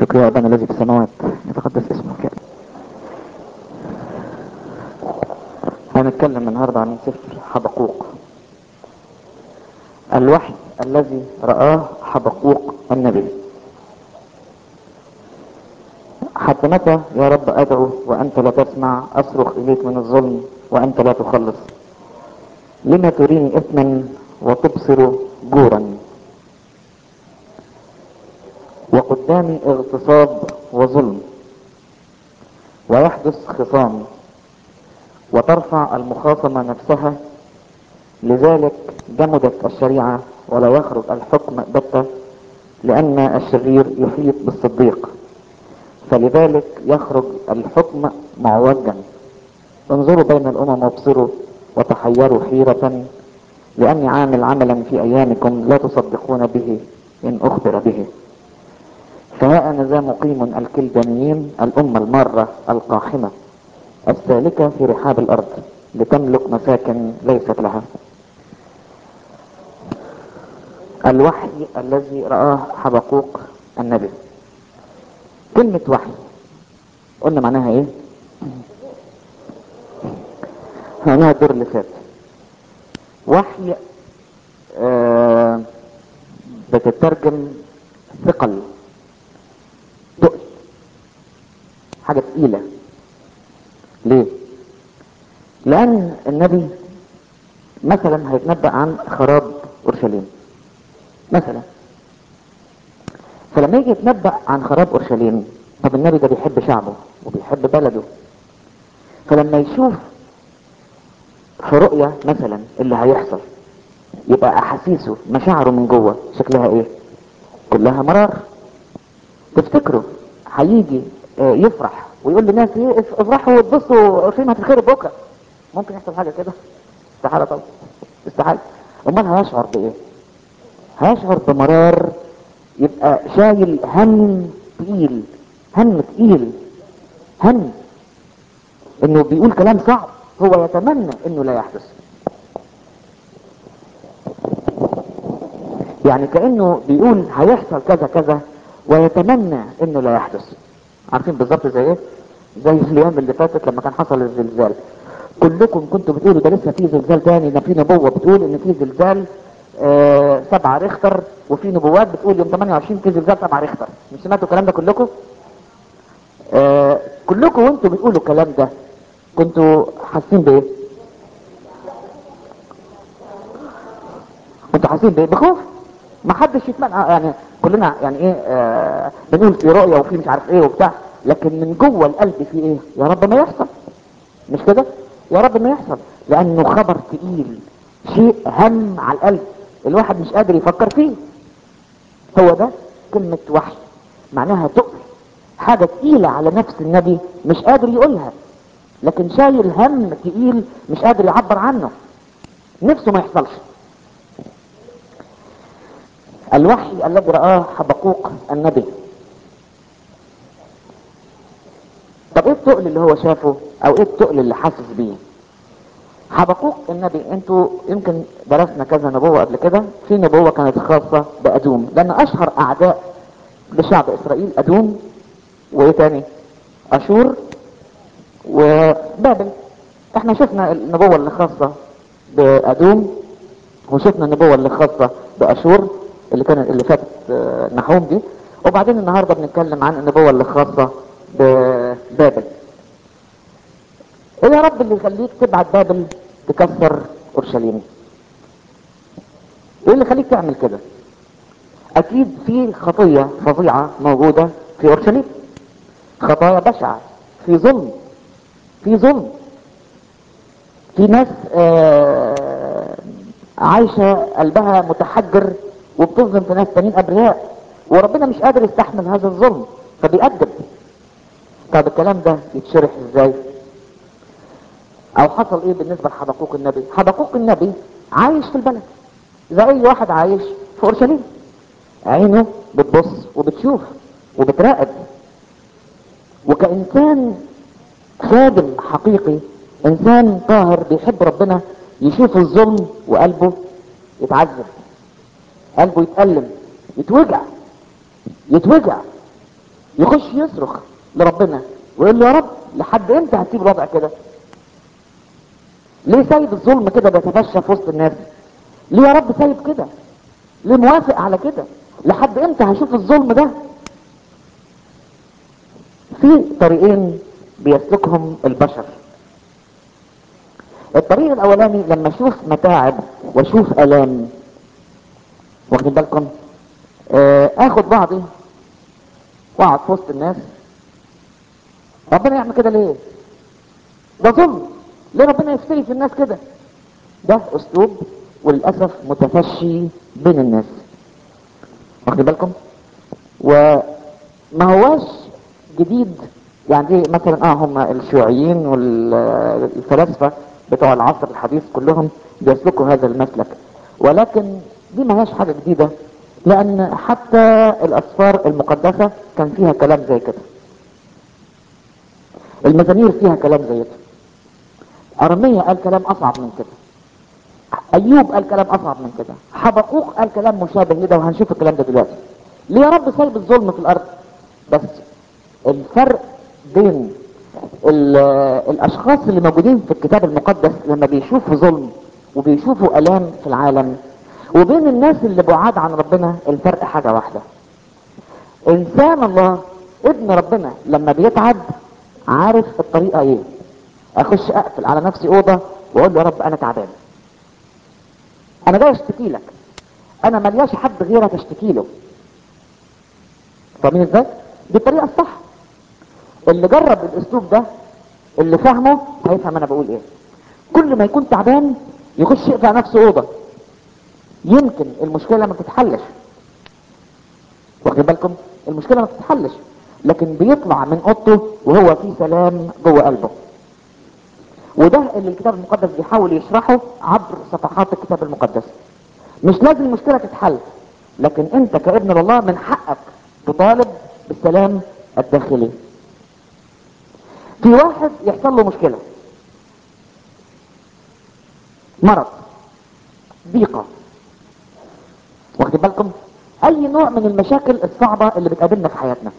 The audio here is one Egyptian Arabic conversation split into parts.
مجدك يا أبانا الذي في السماوات يتقدس اسمك هنتكلم النهاردة عن سفر حبقوق الوحي الذي رآه حبقوق النبي حتى متى يا رب أدعو وأنت لا تسمع أصرخ إليك من الظلم وأنت لا تخلص لما تريني إثما وتبصر جورا وقدامي اغتصاب وظلم ويحدث خصام وترفع المخاصمة نفسها لذلك جمدت الشريعة ولا يخرج الحكم بتة لأن الشرير يحيط بالصديق فلذلك يخرج الحكم معوجا انظروا بين الأمم وابصروا وتحيروا حيرة لأني عامل عملا في أيامكم لا تصدقون به إن أخبر به فها أنا ذا مقيم الكلدانيين الأمة المارة القاحمة السالكة في رحاب الأرض لتملك مساكن ليست لها الوحي الذي رآه حبقوق النبي كلمة وحي قلنا معناها ايه معناها الدور اللي فات وحي آه بتترجم ثقل تقل حاجة تقيلة ليه لان النبي مثلا هيتنبأ عن خراب اورشليم مثلا فلما يجي يتنبأ عن خراب اورشليم طب النبي ده بيحب شعبه وبيحب بلده فلما يشوف في رؤية مثلا اللي هيحصل يبقى احاسيسه مشاعره من جوه شكلها ايه كلها مرار تفتكروا هيجي يفرح ويقول للناس ايه افرحوا واتبسطوا اورشليم هتتخرب بكره ممكن يحصل حاجه كده استحاله طبعا استحاله امال هيشعر بايه هيشعر بمرار يبقى شايل هم تقيل هم تقيل هم انه بيقول كلام صعب هو يتمنى انه لا يحدث يعني كانه بيقول هيحصل كذا كذا ويتمنى انه لا يحدث عارفين بالظبط زي ايه زي الايام اللي فاتت لما كان حصل الزلزال كلكم كنتوا بتقولوا ده لسه في زلزال تاني ده في نبوه بتقول ان في زلزال آه سبعة ريختر وفي نبوات بتقول يوم 28 في زلزال سبعة ريختر مش سمعتوا الكلام ده كلكم آه كلكم وانتوا بتقولوا الكلام ده كنتوا حاسين بايه كنتوا حاسين بايه بخوف ما حدش يتمنى يعني كلنا يعني ايه آه بنقول في رؤية وفي مش عارف ايه وبتاع لكن من جوه القلب في ايه يا رب ما يحصل مش كده يا رب ما يحصل لانه خبر تقيل شيء هم على القلب الواحد مش قادر يفكر فيه هو ده كلمة وحي معناها تقل حاجة تقيلة على نفس النبي مش قادر يقولها لكن شايل هم تقيل مش قادر يعبر عنه نفسه ما يحصلش الوحي الذي رآه حبقوق النبي طب ايه التقل اللي هو شافه او ايه التقل اللي حاسس بيه حبقوق النبي انتوا يمكن درسنا كذا نبوة قبل كده في نبوة كانت خاصة بأدوم لان اشهر اعداء لشعب اسرائيل ادوم وايه تاني اشور وبابل احنا شفنا النبوة اللي خاصة بأدوم وشفنا النبوة اللي خاصة بأشور اللي كانت اللي فاتت نحوم دي وبعدين النهاردة بنتكلم عن النبوة اللي خاصة ببابل ايه يا رب اللي يخليك تبعت بابل تكسر اورشليم ايه اللي يخليك تعمل كده اكيد في خطية فظيعة موجودة في اورشليم خطايا بشعة في ظلم في ظلم في ناس آه عايشة قلبها متحجر وبتظلم في ناس تانيين ابرياء وربنا مش قادر يستحمل هذا الظلم فبيأدب طب الكلام ده يتشرح ازاي او حصل ايه بالنسبة لحبقوق النبي حبقوق النبي عايش في البلد زي اي واحد عايش في اورشليم عينه بتبص وبتشوف وبتراقب وكإنسان خادم حقيقي انسان طاهر بيحب ربنا يشوف الظلم وقلبه يتعذب قلبه يتألم يتوجع يتوجع يخش يصرخ لربنا ويقول له يا رب لحد امتى هتسيب الوضع كده ليه سايب الظلم كده بيتفشى في وسط الناس ليه يا رب سايب كده ليه موافق على كده لحد امتى هشوف الظلم ده في طريقين بيسلكهم البشر الطريق الاولاني لما اشوف متاعب واشوف الام واخدين بالكم آه، اخد بعضي واقعد في وسط الناس ربنا يعمل كده ليه ده ظلم ليه ربنا يفتري في الناس كده ده اسلوب وللاسف متفشي بين الناس واخدين بالكم وما هواش جديد يعني دي مثلا اه هم الشيوعيين والفلاسفه بتوع العصر الحديث كلهم بيسلكوا هذا المسلك ولكن دي ما هياش حاجه جديده لان حتى الاسفار المقدسه كان فيها كلام زي كده المزامير فيها كلام زي كده ارميا قال كلام اصعب من كده ايوب قال كلام اصعب من كده حبقوق قال كلام مشابه لده وهنشوف الكلام ده دلوقتي ليه يا رب سايب الظلم في الارض بس الفرق بين ال- الاشخاص اللي موجودين في الكتاب المقدس لما بيشوفوا ظلم وبيشوفوا الام في العالم وبين الناس اللي بعاد عن ربنا الفرق حاجه واحده انسان الله ابن ربنا لما بيتعب عارف الطريقه ايه اخش اقفل على نفسي اوضه واقول له يا رب انا تعبان انا جاي اشتكي لك انا ملياش حد غيرك اشتكي له فاهمين ازاي دي الطريقه الصح اللي جرب الاسلوب ده اللي فاهمه هيفهم انا بقول ايه كل ما يكون تعبان يخش يقفل على نفسه اوضه يمكن المشكله ما تتحلش واخدين بالكم المشكله ما تتحلش لكن بيطلع من اوضته وهو في سلام جوه قلبه وده اللي الكتاب المقدس بيحاول يشرحه عبر صفحات الكتاب المقدس مش لازم المشكله تتحل لكن انت كابن الله من حقك تطالب بالسلام الداخلي في واحد يحصل له مشكله مرض ضيقه واخدين بالكم اي نوع من المشاكل الصعبه اللي بتقابلنا في حياتنا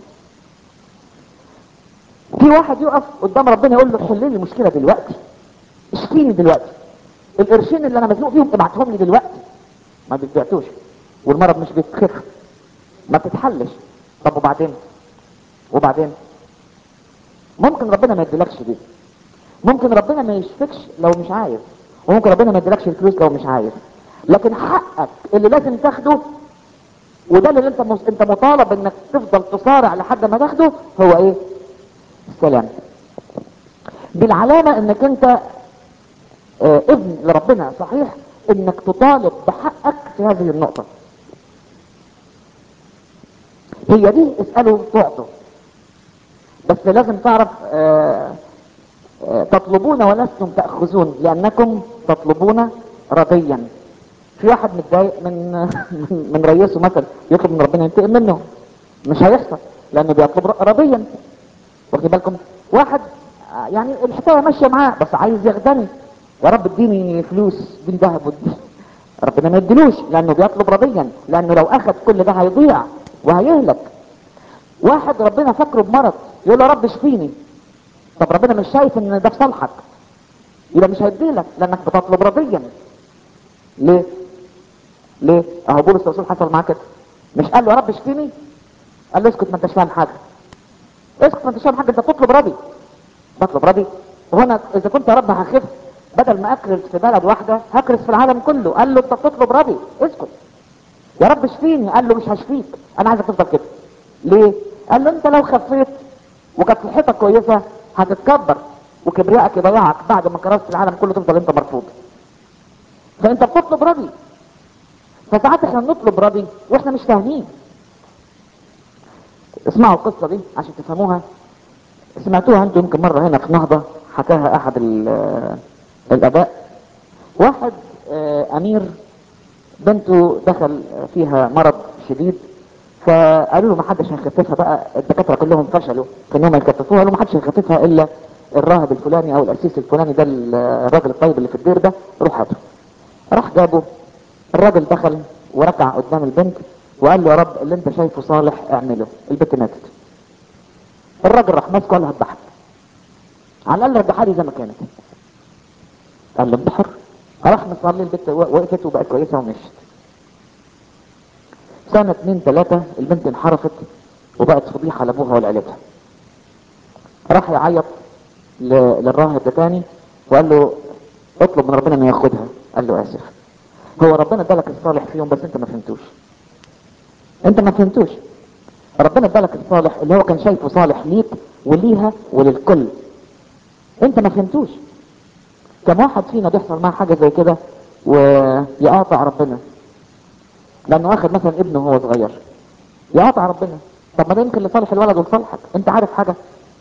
في واحد يقف قدام ربنا يقول له حل لي المشكله دلوقتي اشفيني دلوقتي القرشين اللي انا مزنوق فيهم ابعتهم لي دلوقتي ما بيتبعتوش والمرض مش بيتخف ما بتتحلش طب وبعدين وبعدين ممكن ربنا ما يديلكش دي ممكن ربنا ما يشفكش لو مش عايز وممكن ربنا ما يديلكش الفلوس لو مش عايز لكن حقك اللي لازم تاخده وده اللي انت مس... انت مطالب انك تفضل تصارع لحد ما تاخده هو ايه السلام بالعلامة انك انت اه ابن لربنا صحيح انك تطالب بحقك في هذه النقطة هي دي اسألوا تعطوا بس لازم تعرف اه اه تطلبون ولستم تأخذون لأنكم تطلبون رضيا في واحد متضايق من من رئيسه مثلا يطلب من ربنا ينتقم منه مش هيحصل لانه بيطلب رضيا واخد بالكم واحد يعني الحكايه ماشيه معاه بس عايز يغتني يا رب اديني فلوس اديني ذهب واديني ربنا ما يديلوش لانه بيطلب رضيا لانه لو اخذ كل ده هيضيع وهيهلك واحد ربنا فاكره بمرض يقول له يا رب اشفيني طب ربنا مش شايف ان ده في صالحك يبقى مش هيديلك لانك بتطلب رضيا ليه ليه اهو بولس الرسول حصل معاه كده مش قال له يا رب اشفيني قال له اسكت ما انتش فاهم حاجه اسكت ما انتش فاهم حاجه انت بتطلب راضي بطلب راضي وهنا اذا كنت يا رب هخف بدل ما اكرس في بلد واحده هكرس في العالم كله قال له انت بتطلب راضي اسكت يا رب اشفيني قال له مش هشفيك انا عايزك تفضل كده ليه قال له انت لو خفيت وكانت صحتك كويسه هتتكبر وكبريائك يضيعك بعد ما كرست العالم كله تفضل انت مرفوض فانت بتطلب راضي فساعات احنا بنطلب راضي واحنا مش فاهمين اسمعوا القصه دي عشان تفهموها سمعتوها انتم يمكن مره هنا في نهضه حكاها احد الاباء واحد امير بنته دخل فيها مرض شديد فقالوا له ما حدش هيخففها بقى الدكاتره كلهم فشلوا في انهم يخففوها قالوا ما حدش هيخففها الا الراهب الفلاني او القسيس الفلاني ده الراجل الطيب اللي في الدير ده روح هاته راح جابه الراجل دخل وركع قدام البنت وقال له يا رب اللي انت شايفه صالح اعمله البنت ماتت الراجل راح ماسكه قال له هتضحك على الاقل رجعها لي زي ما كانت قال له انت حر راح مصلي البنت وقفت وبقت كويسه ومشت سنة اتنين تلاتة البنت انحرفت وبقت فضيحة لابوها ولعيلتها راح يعيط ل- للراهب ده تاني وقال له اطلب من ربنا انه ياخدها قال له اسف هو ربنا ادالك الصالح فيهم بس انت ما فهمتوش انت ما فهمتوش ربنا ادالك الصالح اللي هو كان شايفه صالح ليك وليها وللكل انت ما فهمتوش كم واحد فينا بيحصل معاه حاجه زي كده ويقاطع ربنا لانه اخذ مثلا ابنه وهو صغير يقاطع ربنا طب ما ده يمكن لصالح الولد ولصالحك انت عارف حاجه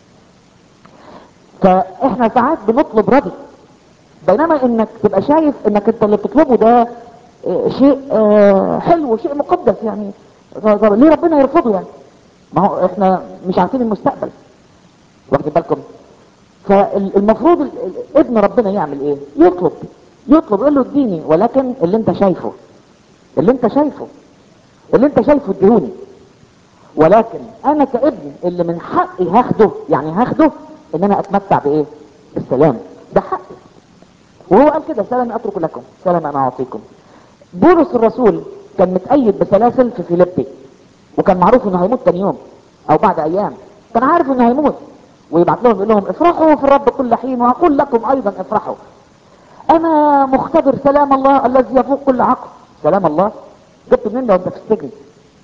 فاحنا ساعات بنطلب رضي بينما انك تبقى شايف انك انت اللي بتطلبه ده آه، شيء آه، حلو شيء مقدس يعني طب- طب ليه ربنا يرفضه يعني ما هو احنا مش عارفين المستقبل واخدين بالكم فالمفروض ال- ال- ابن ربنا يعمل ايه يطلب يطلب يقول له اديني ولكن اللي انت شايفه اللي انت شايفه اللي انت شايفه اديهوني ولكن انا كابن اللي من حقي هاخده يعني هاخده ان انا اتمتع بايه بالسلام ده حقي وهو قال كده سلام اترك لكم سلام انا اعطيكم بولس الرسول كان متأيد بسلاسل في فيليبي وكان معروف انه هيموت تاني يوم او بعد ايام كان عارف انه هيموت ويبعت لهم يقول لهم افرحوا في الرب كل حين واقول لكم ايضا افرحوا انا مختبر سلام الله الذي يفوق كل عقل سلام الله جبت منين ده وانت في السجن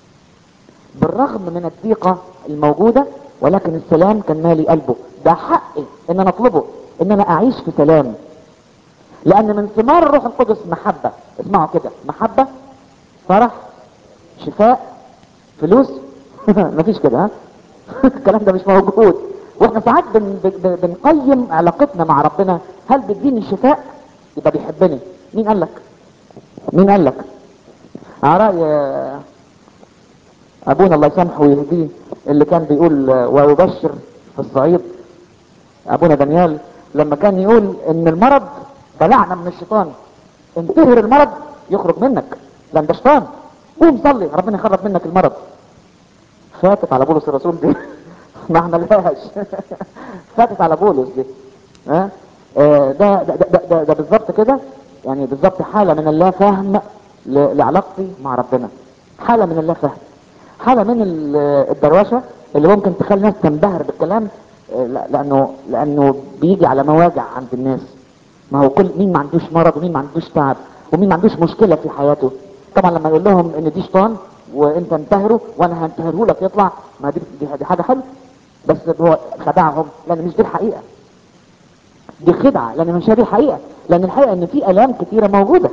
بالرغم من الضيقة الموجودة ولكن السلام كان مالي قلبه ده حقي ان انا اطلبه ان انا اعيش في سلام لان من ثمار الروح القدس محبة اسمعوا كده محبة فرح شفاء فلوس مفيش كده ها الكلام ده مش موجود واحنا ساعات بن بن بنقيم علاقتنا مع ربنا هل بيديني الشفاء يبقى بيحبني مين قال لك مين قال لك على رأي ابونا الله يسامحه ويهديه اللي كان بيقول آه، ويبشر في الصعيد ابونا دانيال لما كان يقول ان المرض ده لعنه من الشيطان انتهر المرض يخرج منك لان ده شيطان قوم صلي ربنا يخرج منك المرض فاتت على بولس الرسول دي ما عملهاش فاتت على بولس دي ها آه، ده ده ده, ده, ده بالظبط كده يعني بالظبط حاله من اللا فهم ل- لعلاقتي مع ربنا حاله من اللا فهم حاله من ال- الدروشه اللي ممكن تخلي الناس تنبهر بالكلام آه، لا- لانه لانه بيجي على مواجع عند الناس ما هو كل مين ما عندوش مرض ومين ما عندوش تعب ومين ما عندوش مشكله في حياته طبعا لما يقول لهم ان دي شيطان وانت انتهره وانا هنتهره لك يطلع ما دي, دي, دي حاجه حلوه بس هو خدعهم لان مش دي الحقيقه دي خدعه لان مش هي دي الحقيقه لان الحقيقه ان في الام كتيره موجوده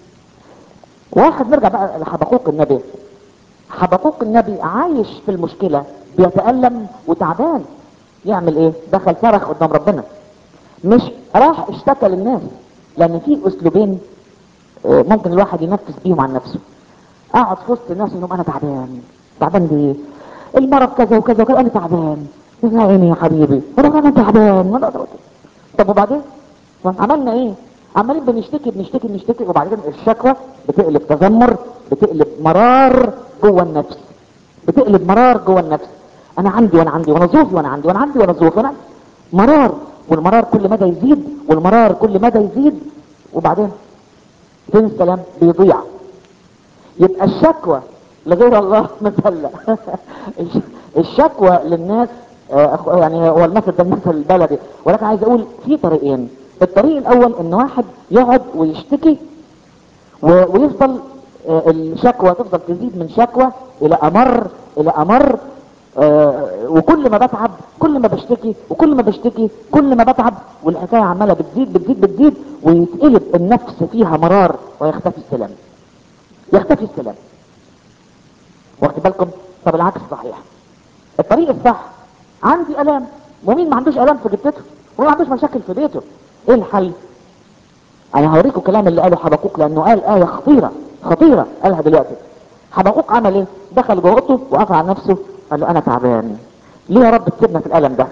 واحد نرجع بقى لحبقوق النبي حبقوق النبي عايش في المشكله بيتالم وتعبان يعمل ايه دخل صرخ قدام ربنا مش راح اشتكى للناس لان في اسلوبين آه، ممكن الواحد ينفذ بيهم عن نفسه اقعد في وسط الناس انهم انا تعبان تعبان ليه المرض كذا وكذا وكذا انا تعبان يا عيني يا حبيبي انا انا تعبان أنا- طب وبعدين عملنا ايه عمالين بنشتكي بنشتكي بنشتكي وبعدين الشكوى بتقلب تذمر بتقلب مرار جوه النفس بتقلب مرار جوه النفس انا عندي وانا عندي وانا ظروفي وانا عندي وانا عندي وانا ظروفي وانا مرار والمرار كل مدى يزيد والمرار كل مدى يزيد وبعدين فين السلام بيضيع يبقى الشكوى لغير الله مثل الش- الشكوى للناس آه، أخ- يعني هو المثل ده المثل البلدي ولكن عايز اقول في طريقين الطريق الاول ان واحد يقعد ويشتكي و- ويفضل آه، الشكوى تفضل تزيد من شكوى الى امر الى امر آه، وكل ما بتعب كل ما بشتكي وكل ما بشتكي كل ما بتعب والحكايه عماله بتزيد بتزيد بتزيد ويتقلب النفس فيها مرار ويختفي السلام يختفي السلام واخد بالكم طب العكس صحيح الطريق الصح عندي الام ومين ما عندوش الام في جبتته ومين ما عندوش مشاكل في بيته ايه الحل انا هوريكم الكلام اللي قاله حبقوق لانه قال ايه خطيره خطيره قالها دلوقتي حبقوق عمل ايه دخل جوه اوضته وقفل على نفسه قال له انا تعبان ليه يا رب تسيبنا في الالم ده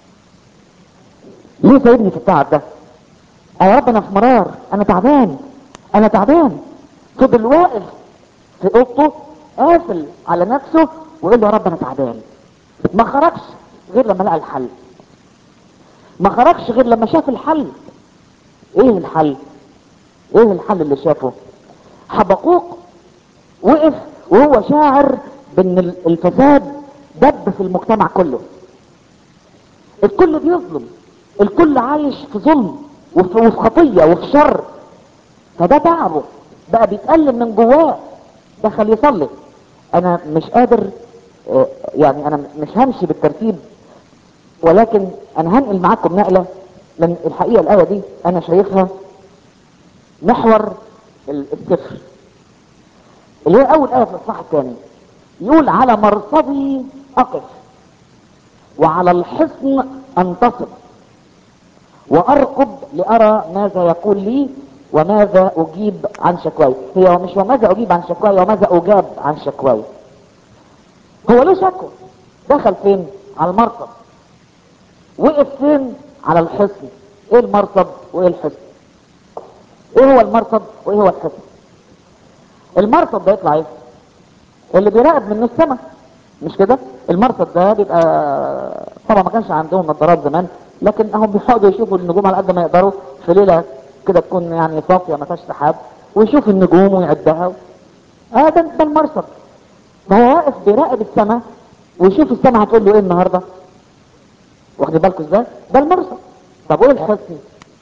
ليه سايبني في التعب ده يا رب انا في مرار انا تعبان انا تعبان فضل واقف في اوضته قافل على نفسه ويقول له يا رب انا تعبان ما خرجش غير لما لقى الحل ما خرجش غير لما شاف الحل ايه الحل ايه الحل اللي شافه حبقوق وقف وهو شاعر بان الفساد دب في المجتمع كله الكل بيظلم الكل عايش في ظلم وفي وفي خطية وفي شر فده تعبه بقى بيتألم من جواه دخل يصلي انا مش قادر آه، يعني انا مش همشي بالترتيب ولكن انا هنقل معاكم نقلة لان الحقيقة الاية دي انا شايفها محور ال- السفر اللي هي اول ايه في الاصحاح الثاني يقول على مرصدي اقف وعلى الحصن انتصب وارقب لارى ماذا يقول لي وماذا اجيب عن شكواي هي مش وماذا اجيب عن شكواي وماذا اجاب عن شكواي هو ليه شكوى دخل فين على المرصد وقف فين على الحصن ايه المرصد وايه الحصن ايه هو المرصد وايه هو الحصن المرصد ده يطلع ايه اللي بيراقب منه السماء مش كده المرصد ده بيبقى طبعا ما كانش عندهم نظارات زمان لكن هم بيحاولوا يشوفوا النجوم على قد ما يقدروا في ليله كده تكون يعني صافيه ما فيهاش سحاب ويشوف النجوم ويعدها اه ده ده المرصد فهو واقف بيراقب السماء ويشوف السماء هتقول له ايه النهارده واخدين بالكم ازاي ده المرصد طب وايه الحصن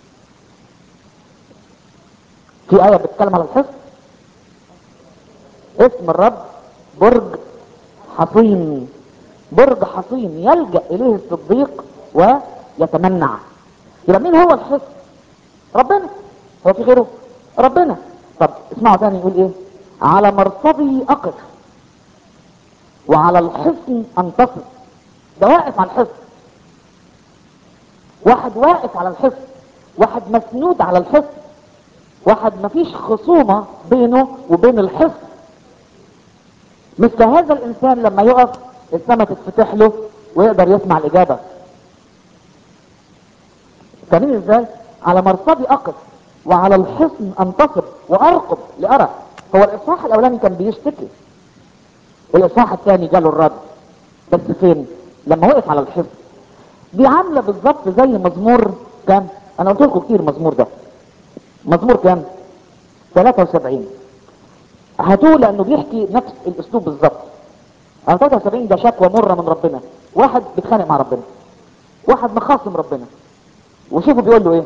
في ايه بتتكلم على الحصن اسم الرب برج حصين برج حصين يلجأ اليه الصديق ويتمنع يبقى مين هو الحصن ربنا هو في غيره ربنا طب اسمعوا تاني يقول ايه على مرصدي اقف وعلى الحصن انتصر ده واقف على الحصن واحد واقف على الحصن واحد مسنود على الحصن واحد مفيش خصومة بينه وبين الحصن مثل هذا الانسان لما يقف السماء تتفتح له ويقدر يسمع الاجابة فاهمين ازاي على مرصدي اقف وعلى الحصن انتصب وارقب لارى هو الاصحاح الاولاني كان بيشتكي الاصحاح الثاني جاله الرد بس فين لما وقف على الحصن دي عامله بالظبط زي مزمور كام انا قلت لكم كتير المزمور ده مزمور كام 73 هاتوه لانه بيحكي نفس الاسلوب بالظبط 73 ده شكوى مره من ربنا واحد بيتخانق مع ربنا واحد مخاصم ربنا وشوفوا بيقول له ايه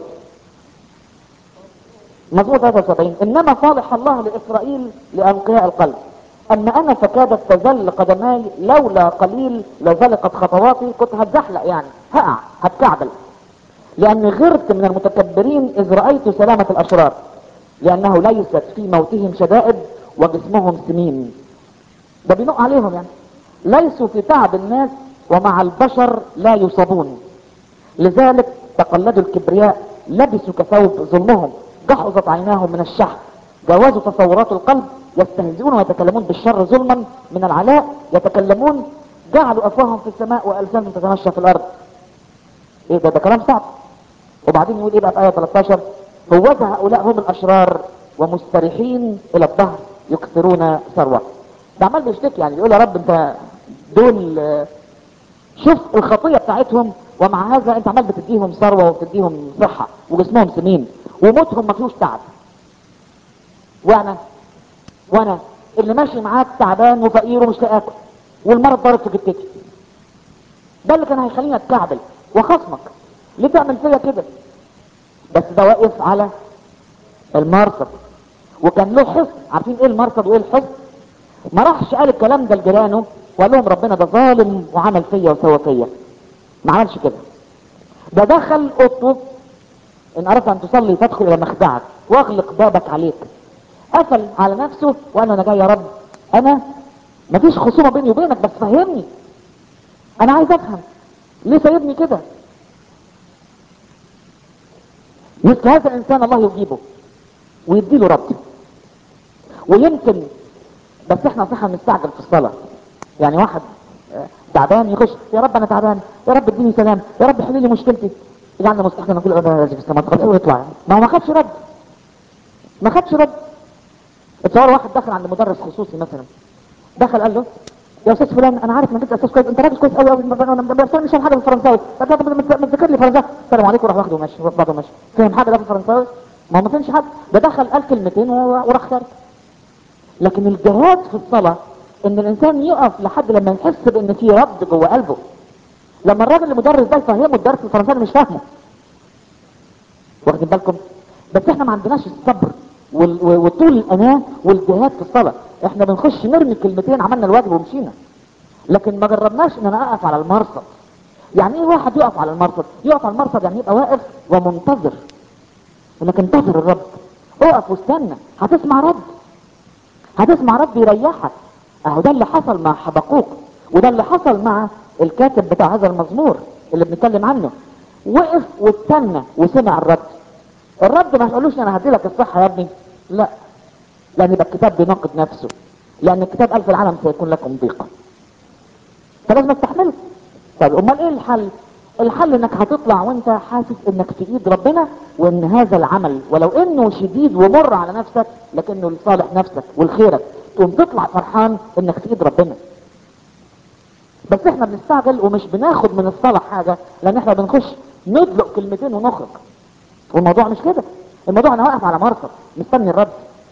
مزمور 73 انما صالح الله لاسرائيل لانقياء القلب اما انا فكادت تزل قدماي لولا قليل لزلقت خطواتي كنت هتزحلق يعني هقع هتكعبل لاني غرت من المتكبرين اذ رايت سلامه الاشرار لانه ليست في موتهم شدائد وجسمهم سمين ده بينق عليهم يعني ليسوا في تعب الناس ومع البشر لا يصابون لذلك تقلدوا الكبرياء لبسوا كثوب ظلمهم جحظت عيناهم من الشحن جاوزوا تصورات القلب يستهزئون ويتكلمون بالشر ظلما من العلاء يتكلمون جعلوا افواههم في السماء والسانهم تتمشى في الارض ايه ده ده كلام صعب وبعدين يقول ايه بقى في ايه 13 هوذا هؤلاء هم الاشرار ومستريحين الى الظهر يكثرون ثروه ده عمال بيشتكي يعني يقول يا رب انت دول آه، شوف الخطيه بتاعتهم ومع هذا انت عمال بتديهم ثروه وبتديهم صحه وجسمهم سمين وموتهم ما فيهوش تعب وانا وانا اللي ماشي معاك تعبان وفقير ومش لاقي اكل والمرض ضارب في جبتك ده اللي كان هيخليني اتكعبل وخصمك ليه تعمل فيا كده بس ده واقف على المرصد وكان له حصن عارفين ايه المرصد وايه الحصن ما راحش قال الكلام ده لجيرانه وقال لهم ربنا ده ظالم وعمل فيا وسوى فيا ما عملش كده ده دخل اوضته ان اردت ان تصلي فادخل الى مخدعك واغلق بابك عليك قفل على نفسه وقال انا جاي يا رب انا مفيش خصومه بيني وبينك بس فهمني انا عايز افهم ليه سايبني كده مثل هذا الانسان الله يجيبه ويديله رد ويمكن بس احنا صح نستعجل في الصلاه يعني واحد آه، تعبان يخش يا رب انا تعبان يا رب اديني سلام يا رب حل لي مشكلتي يجعلنا مستحقنا نقول انا لازم في السماء خلاص ويطلع ما هو ما خدش رد ما خدش رد اتصور واحد دخل عند مدرس خصوصي مثلا دخل قال له يا استاذ فلان انا عارف انك انت استاذ كويس انت راجل كويس قوي قوي انا بس انا مش فاهم حاجه في الفرنساوي طب طب ما ما تذكر لي فرنساوي السلام عليكم وراح واخده وماشي واخده وماشي فاهم حاجه ده في الفرنساوي ما هو ما فهمش حاجه ده دخل قال كلمتين و- وراح خارج لكن الجهاد في الصلاه ان الانسان يقف لحد لما يحس بان في رد جوه قلبه لما الراجل المدرس ده يفهمه الدرس الفرنساوي مش فاهمه واخدين بالكم بس احنا ما عندناش الصبر وال- و- وطول الاناه والجهاد في الصلاه احنا بنخش نرمي كلمتين عملنا الواجب ومشينا لكن ما جربناش ان انا اقف على المرصد يعني ايه واحد يقف على المرصد يقف على المرصد يعني يبقى واقف ومنتظر انك انتظر الرب اقف واستنى هتسمع رد هتسمع رد يريحك اهو ده اللي حصل مع حبقوق وده اللي حصل مع الكاتب بتاع هذا المزمور اللي بنتكلم عنه وقف واستنى وسمع الرد الرد ما قالوش انا هدي لك الصحه يا ابني لا لان يبقى الكتاب بيناقض نفسه لان الكتاب قال في العالم سيكون لكم ضيقه فلازم تستحمله طب امال ايه الحل الحل انك هتطلع وانت حاسس انك في ايد ربنا وان هذا العمل ولو انه شديد ومر على نفسك لكنه لصالح نفسك ولخيرك تقوم تطلع فرحان انك في ايد ربنا بس احنا بنستعجل ومش بناخد من الصلاة حاجة لان احنا بنخش ندلق كلمتين ونخرج والموضوع مش كده الموضوع انا واقف على مرصد مستني الرد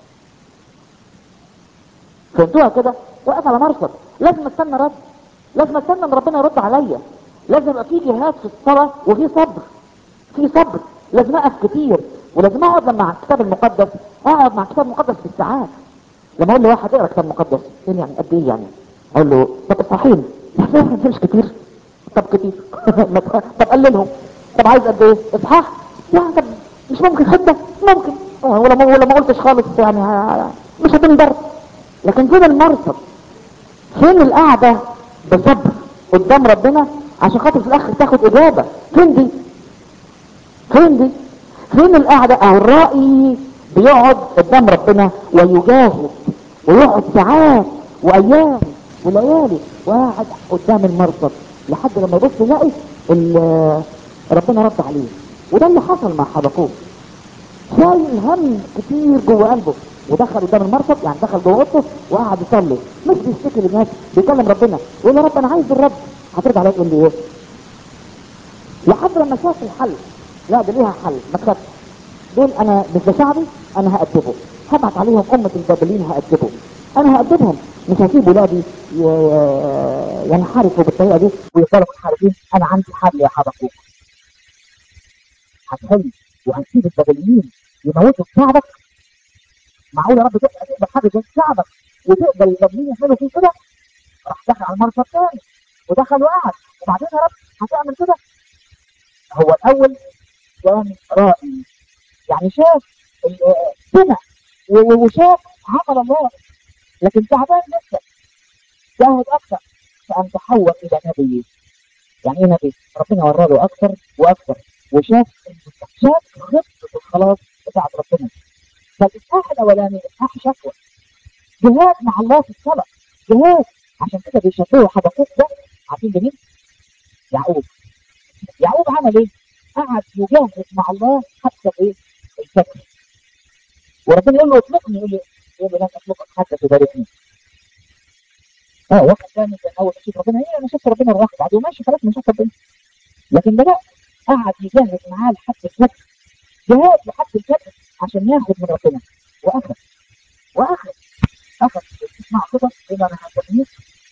فهمتوها كده واقف على مرصد لازم استنى رد لازم استنى ان ربنا يرد عليا لازم يبقى في جهاد في الصلاة وفي صبر في صبر لازم اقف كتير ولازم اقعد لما على الكتاب المقدس اقعد مع الكتاب المقدس بالساعات لما اقول لواحد اقرا كتاب مقدس ايه يعني قد ايه يعني اقول له طب اصحين مش كتير طب كتير طب قللهم طب عايز قد ايه اصحاح يعني طب مش ممكن حته ممكن ولا ما ولا ما قلتش خالص يعني ها- مش هتنضر لكن فين المرصد فين القعده بصبر قدام ربنا عشان خاطر في الاخر تاخد اجابه فين دي فين دي فين القعده او الرائي بيقعد قدام ربنا ويجاهد ويقعد ساعات وايام وليالي وقاعد قدام المرصد لحد لما يبص يلاقي ال- ربنا رد عليه وده اللي حصل مع حبقوق شايل هم كتير جوه قلبه ودخل قدام المرصد يعني دخل جوه اوضته وقعد يصلي مش بيشتكي للناس بيكلم ربنا يقول يا رب انا عايز الرب هترجع عليا تقول لي ايه؟ لحد لما شاف الحل لا ده ليها حل ما تخافش دول انا مش ده شعبي انا هأدبه هبعت عليهم أمة البابلين هأدبه انا هأدبهم مش هسيب ولادي ي- ينحرفوا بالطريقة دي ويفضلوا منحرفين انا عندي حل يا حبقوق هتحل وهتسيب البابليين يموتوا شعبك معقول يا رب تقدر تقبل حاجه زي شعبك وتقبل البابليين يعملوا فيه كده راح دخل على المرصد تاني ودخل وقعد وبعدين يا رب هتعمل كده هو الاول كان رائي يعني شاف ال- سمع و- و- وشاف عمل الله لكن تعبان لسه جاهد اكثر فان تحول الى نبي يعني ايه نبي؟ ربنا ورى له اكثر واكثر وشاف شاف خطه الخلاص بتاعت ربنا فالاصحاح الاولاني اصحاح شكوى جهاد مع الله في الصلاه جهاد عشان كده بيشبهوا حبقوق ده عارفين بمين؟ يعقوب يعقوب عمل ايه؟ قعد يجاهد مع الله حتى ايه؟ الفجر وربنا يقول له اطلقني يقول له يقول له لن اطلقك حتى تباركني اه واحد ثاني كان اول ما يشوف ربنا ايه انا شفت ربنا الواحد بعد وماشي خلاص ما شفت ربنا لكن ده لا قعد يجاهد معاه لحد الفجر جهاد لحد الفجر عشان ياخد من ربنا واخذ واخذ اخذ اسمع كده بما انا هسميه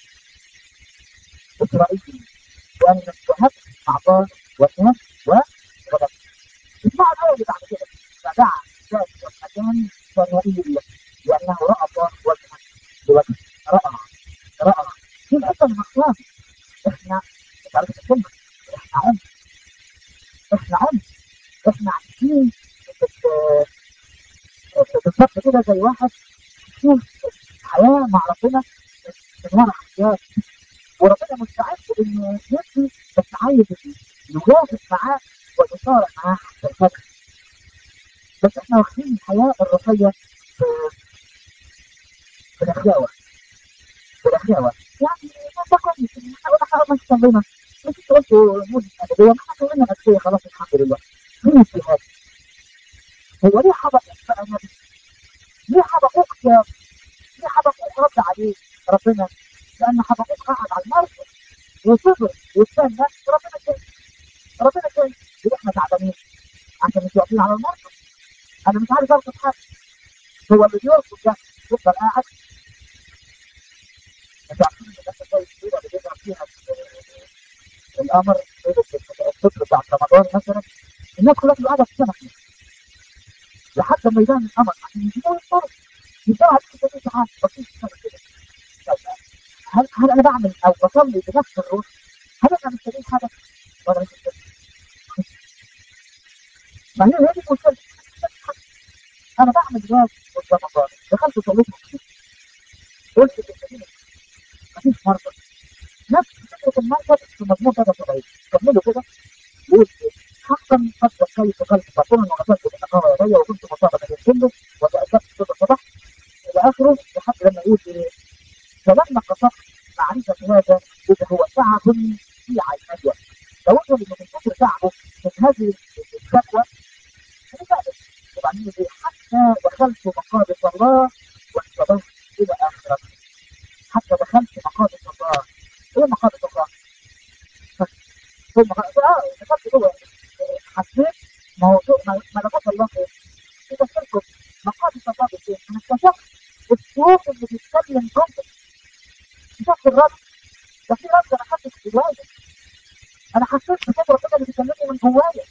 اسرائيل وان وهب اعطاه وشهد وغضب اسمعوا الايه اللي بعد كده فدعا ذات المكان اسرائيل لانه راى الله وجها بوجه راى راى دي الحته المختاره احنا مش عارف الكلمه احنا عمر احنا عمر احنا عايشين في- في- بالظبط كده زي واحد يشوف الحياه مع ربنا من ورا حياه وربنا مستعد انه يدي بس عايز يجاهد معاه ويصارع معاه حتى الفجر بس احنا واخدين الحياه الروحيه في في الرخاوه في الرخاوه يعني ده كويس احنا احنا ما صلينا مش قلت مده ادبيه ما احنا صلينا ادبيه خلاص الحمد لله فين الجهاد؟ هو ليه حبقوك بقى نبي؟ ليه حبقوك يا ليه حبقوك رد عليه ربنا لان حضرتك قاعد على المركب وصبر واستنى ربنا كويس ربنا كويس يبقى احنا تعبانين عشان مش واقفين على المركب انا مش عارف اركب حاجه هو اللي بيركب ده يفضل قاعد انتوا عارفين ان الناس كويس كده اللي بيضرب فيها القمر الفطر بتاع رمضان مثلا الناس كلها بتبقى قاعده في السماء لحد ما يبان القمر عشان يجيبوا يفطروا يبقى عليك ثلاث ساعات بسيط السماء كده هل هل انا بعمل او بصلي بنفس الروح؟ هل انا مستنيين حاجه ولا مش مستنيين؟ ما هي هي دي المشكله انا بعمل جهاز قدام الله دخلت صليت مخصوص قلت للمدينه مفيش مرضى نفس فكره المرضى في مجموع كذا طبيعي كملوا كده يقول حقا قد وصيت قلب باطنا وغسلت بالنقاوه يدي وكنت مصابا بالسلم وتأسفت كل صباح الى اخره لحد لما يقول ايه فلما قصدت معرفه هذا اذا هو تعب في عيني لو انتم من كتر تعبه من هذه الشكوى وبعدين حتى دخلت مقابل الله واستضفت الى اخره حتى دخلت مقابل الله ايه مقابل الله؟ ثم اه دخلت جوه حسيت ما هو ملكات الله ايه؟ اذا تركب مقابل الله بايه؟ انا اكتشفت الصوت اللي بيتكلم جوه اكتشفت الرب ده في رب انا حاسس جوايا انا حسيت بصوت ربنا اللي بيكلمني من جوايا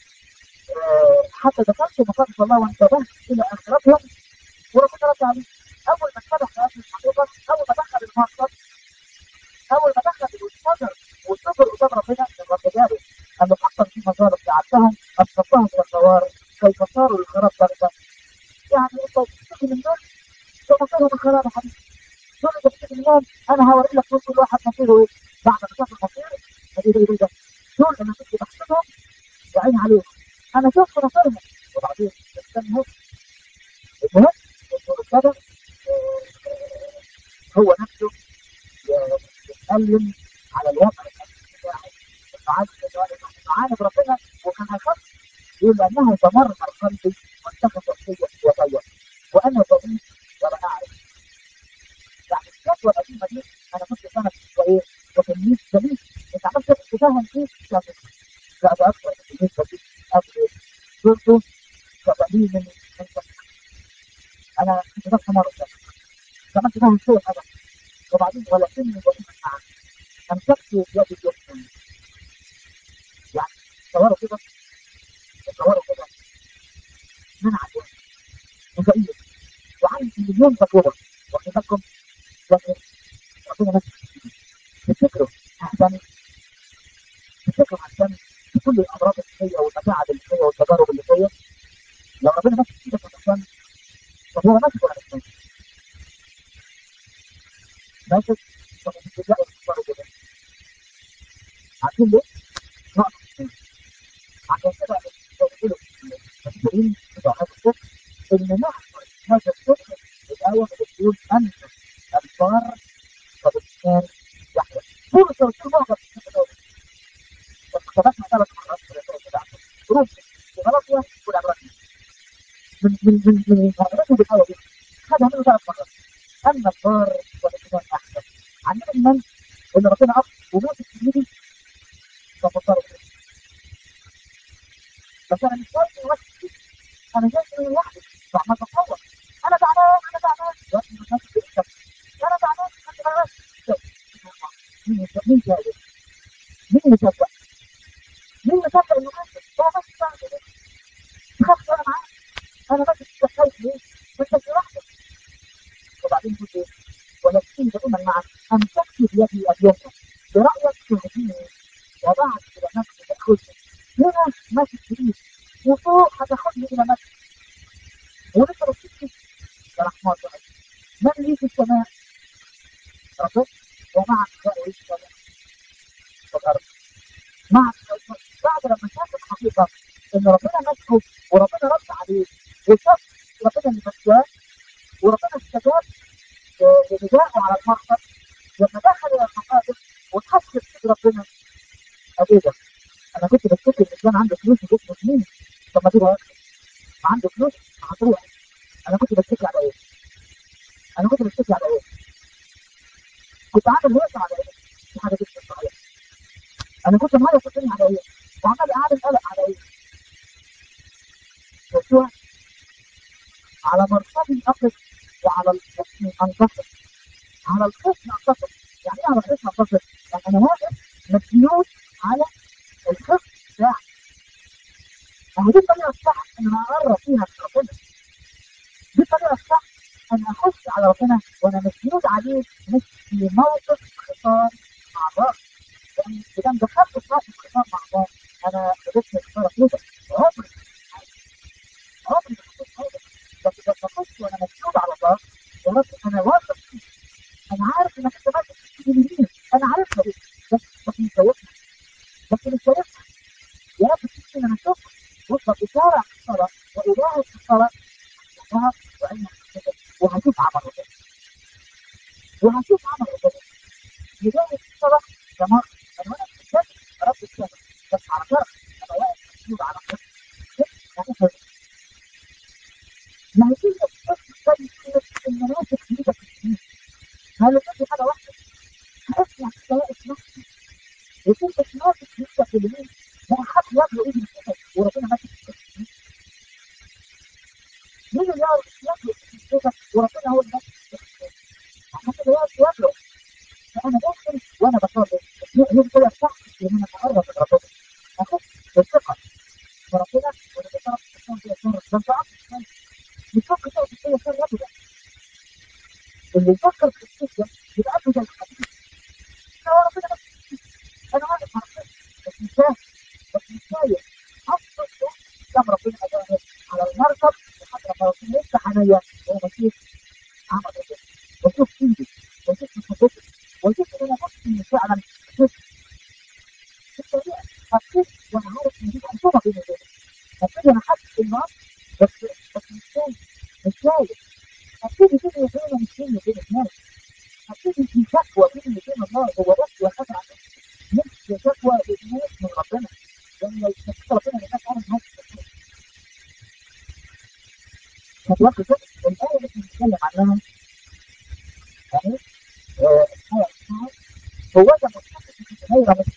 حتى دخلت مقابل الله وانتبهت الى اخرتهم وربنا رد علي اول ما اتفتح هذه الحقيقه اول ما دخل المقصد اول ما دخل الصدر والصبر قدام ربنا الرب جابه ان حقا في مظالم جعلتهم اسقطتهم الى الغوار كيف صاروا للخراب بركه يعني انت بتشتكي من دول ثم صاروا الخراب يا حبيبي دول انت بتشتكي منهم انا هوري لك كل واحد مصيره ايه بعد ما شاف المصير ايه ده ايه ده دول انا كنت بحسبهم يا عيني عليهم انا شفت مصيرهم وبعدين استنى المهم انه ابتدى هو نفسه يتكلم على الوضع بتاعه معاند ربنا وكان هيخف يقول لانه تمرر قلبي وانتفض في وطيب وانا ضمير ولا اعرف يعني الفتوى القديمه دي انا كنت سنه وايه وتلميذ جميل انت عملت تفهم فيه لا لا ده اكثر تلميذ جميل اكثر صرت كقليل من من انا كنت بس مره كمان تفهم شيء هذا وبعدين ولكني ضمير معك امسكت يدي اليمنى يعني تصوروا كده تصوروا كده من عدوان وفقير وعندي مليون تجربه واخد بالكم لكن ربنا بس تفتكروا احسن تفتكروا احسن في كل الامراض النفسيه والمتاعب النفسيه والتجارب اللي فيا لو ربنا ماسك ايدك احسن طب هو ماسك ولا مش ماسك؟ ماسك طب بتبداوا تفكروا كده عارفين ليه؟ نقطة عشان كده بيقولوا المفسرين بتوع هذا الصوت ان نحفظ هذا الصوت الايه بتقول ان البار فبالكان يحيى طول التوصيل معظم اختلفنا ثلاث مرات في الرسائل بتاعته روم وغلطية والعبرانية من من من من مقابلته بالايه دي خدها منه ثلاث مرات ان البار فبالكان يحيى عندنا ايمان ان ربنا اب وموت التلميذ ففكروا بس انا مش شايف نفسي انا شايف اني لوحدي فعمال بتصور انا زعلان انا زعلان يا ابني مش نفسي بإيدك. انا زعلان انت زعلان مين مين صادق مين مصدق مين مصدق انه ماشي هو ماشي فعلا كده خفت انا معاك انا ماشي في خايف ليه وانت مش لوحدك وبعدين قلت ايه ولكن دائما معك امسكت بيدي اليمنى برايك تهديني وضعت الى نفسي تاخذني هنا ماسك جديد وفوق هتاخدني الى مكه ولسه بصيت يا رحمن الله من لي في السماء ربنا ومعك خير السماء والارض معك بعد لما شاف الحقيقه ان ربنا ماسكه وربنا رد عليه وشاف ربنا اللي ماسكاه وربنا استجاب لندائه على المرصد لما دخل الى المقابر وتحس بسيد ربنا ايه ده انا كنت بفتكر ان كان عنده فلوس وجسمه سنين طب ما تبقى عنده فلوس هتروح انا كنت بفتكر على ايه؟ انا كنت بفتكر على ايه؟ كنت عامل هيصة على ايه؟ في حاجة مش صحيحة انا كنت معايا في الدنيا على ايه؟ وعمال اعمل قلق على ايه؟ يسوع على مرصدي اقف وعلى الحصن انتصر على الحصن انتصر يعني ايه على الحصن انتصر؟ يعني انا واقف مسنود على الحصن بتاعي يعني دي الطريقه الصح ان انا اقرب فيها من ربنا دي الطريقه الصح ان اخش على ربنا وانا مسنود عليه مش في موقف خطاب مع بعض لان اذا دخلت في موقف خطاب مع بعض انا بدأت خساره كده عمري عمري ما كنت حاجه بس لما اخش وانا مسنود على الله يا رب انا واثق فيك انا عارف انك انت ماسك في اليمين انا عارفها دي بس بس مش شايفها بس مش شايفها يا رب تكفي انا اشوف وصل اشاره في الصلاه واجاهد في الصلاه وها وان وهشوف عمل ربنا وهشوف عمل ربنا بدايه الصلاه يا مرة انا واقف قدام رب السماء بس على شرط انا واقف مسنود على خط يعني ايه يعني كلمة تحس زي كلمة المناسك في ايدك اليمين هل تدي حاجة واحدة تحس يعني انت واقف نفسي وكلمة ماسك في ايدك اليمين بقى حد ياكله ايدي من ايدك وربنا ماسك في ايدك اليمين مين اللي يعرف ياكله ايدي من ايدك وربنا هو اللي ماسك في ايدك اليمين عشان كده يعرف ياكله فانا داخل وانا بصلي هي الطريقة الصح ان انا اتقرب من ربنا اخش بالثقة وربنا وانا بصرف الشيطان فيها شر ده انت اصلا مش فكر تقف فيها شر ابدا اللي يفكر في السكة يبقى قبل زي الحديد يا ربنا بس انا واقف مع ربنا بس مش فاهم بس مش شايف اصلا كم ربنا اداني على المركب لحد لما ربنا يفتح عينيا وهو بشوف عمل ربنا واشوف ايدي واشوف محبتي واشوف ان انا نفسي فعلا شفت في الطريقه حسيت وانا عارف ان دي خصومه بيني وبينك حسيت وانا حاسس بالنار بس بس مش شايف مش شايف حسيت بيني وبينه مش بيني وبين الناس حسيت في شكوى بيني وبين الله هو بس وحاجه عن مش شكوى الناس من ربنا لان لو شكوى ربنا للناس انا مش عارف فتوقف كده الايه اللي احنا بنتكلم عنها يعني آه، آه، هو ده متحقق غير